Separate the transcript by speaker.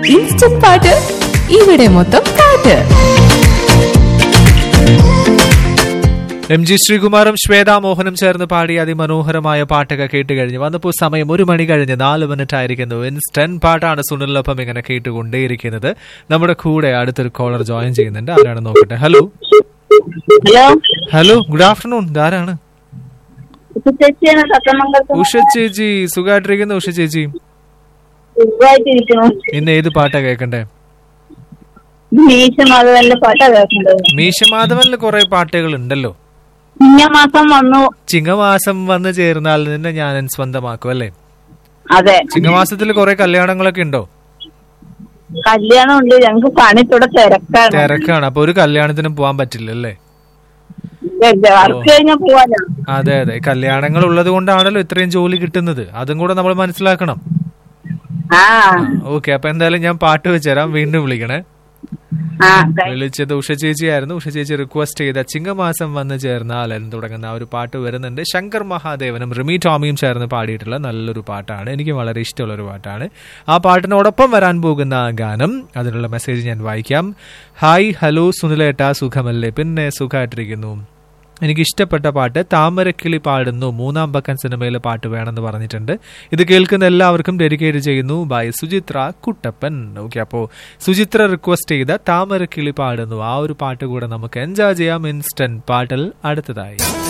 Speaker 1: instant പാട്ട് ഇവിടെ മൊത്തം പാട്ട്
Speaker 2: എം ജി ശ്രീകുമാറും ശ്വേതാ മോഹനും ചേർന്ന് പാടിയ അതിമനോഹരമായ പാട്ടൊക്കെ കേട്ട് കഴിഞ്ഞു വന്നപ്പോൾ സമയം ഒരു മണി കഴിഞ്ഞ് നാല് മിനിറ്റ് ആയിരിക്കുന്നു ഇൻസ്റ്റന്റ് പാട്ടാണ് സുനിലിനൊപ്പം ഇങ്ങനെ കേട്ടുകൊണ്ടേയിരിക്കുന്നത് നമ്മുടെ കൂടെ അടുത്തൊരു കോളർ ജോയിൻ ചെയ്യുന്നുണ്ട് ആരാണ് നോക്കട്ടെ hello
Speaker 3: hello
Speaker 2: hello good afternoon ഇതാരാണ്
Speaker 3: ഇത് ചേച്ചിയാണ് സത്യമംഗലത്ത്
Speaker 2: ഉഷ ചേച്ചി സുഖമായിട്ടിരിക്കുന്നു ഉഷ ചേച്ചി
Speaker 3: സുഖമായിട്ടിരിക്കുന്നു
Speaker 2: ഇന്ന് ഏത് പാട്ടാ കേൾക്കണ്ടേ
Speaker 3: മീശ മാധവന്റെ പാട്ടാ കേൾക്കുന്നത്
Speaker 2: മീശമാധവനിൽ കുറെ പാട്ടുകൾ ഉണ്ടല്ലോ
Speaker 3: ഇന്ന മാസം വന്നു
Speaker 2: ചിങ്ങമാസം വന്ന് ചേർന്നാൽ നിന്നെ ഞാൻ സ്വന്തമാക്കും അല്ലേ
Speaker 3: അതെ
Speaker 2: ചിങ്ങമാസത്തിൽ കുറെ കല്യാണങ്ങളൊക്കെ ഉണ്ടോ
Speaker 3: കല്യാണം ഉണ്ട് ഞങ്ങക്ക് പണിത്തൂടെ തിരക്കാണ്
Speaker 2: തിരക്കാണ് അപ്പൊ ഒരു കല്യാണത്തിനും പോകാൻ പറ്റില്ല അല്ലേ
Speaker 3: വർക്ക് കഴിഞ്ഞാൽ പോവാലോ
Speaker 2: അതെ അതെ കല്യാണങ്ങൾ ഉള്ളത് കൊണ്ടാണല്ലോ ഇത്രയും ജോലി കിട്ടുന്നത് അതും കൂടെ നമ്മൾ മനസ്സിലാക്കണം
Speaker 3: ആ
Speaker 2: ഓക്കെ അപ്പൊ എന്തായാലും ഞാൻ പാട്ട് വെച്ചുതരാം വീണ്ടും വിളിക്കണേ
Speaker 3: ആ
Speaker 2: വിളിച്ചത് ഉഷ ചേച്ചിയായിരുന്നു ഉഷ ചേച്ചി റിക്വസ്റ്റ് ചെയ്ത ചിങ്ങമാസം വന്ന് ചേർന്നാൽ എന്ന് തുടങ്ങുന്ന ആ ഒരു പാട്ട് വരുന്നുണ്ട് ശങ്കർ മഹാദേവനും റിമി ടോമിയും ചേർന്ന് പാടിയിട്ടുള്ള നല്ലൊരു പാട്ടാണ് എനിക്ക് വളരെ ഇഷ്ടമുള്ള ഒരു പാട്ടാണ് ആ പാട്ടിനോടൊപ്പം വരാൻ പോകുന്ന ഗാനം അതിനുള്ള മെസ്സേജ് ഞാൻ വായിക്കാം ഹായ് ഹലോ സുനിലേട്ട സുഖമല്ലേ പിന്നെ സുഖമായിട്ടിരിക്കുന്നു എനിക്ക് ഇഷ്ടപ്പെട്ട പാട്ട് താമരക്കിളി പാടുന്നു മൂന്നാം പക്കൻ സിനിമയിലെ പാട്ട് വേണമെന്ന് പറഞ്ഞിട്ടുണ്ട് ഇത് കേൾക്കുന്ന എല്ലാവർക്കും ഡെഡിക്കേറ്റ് ചെയ്യുന്നു ബൈ സുചിത്ര കുട്ടപ്പൻ ഓക്കെ അപ്പോൾ സുചിത്ര റിക്വസ്റ്റ് ചെയ്ത താമരക്കിളി പാടുന്നു ആ ഒരു പാട്ട് കൂടെ നമുക്ക് എൻജോയ് ചെയ്യാം ഇൻസ്റ്റന്റ് പാട്ടിൽ അടുത്തതായി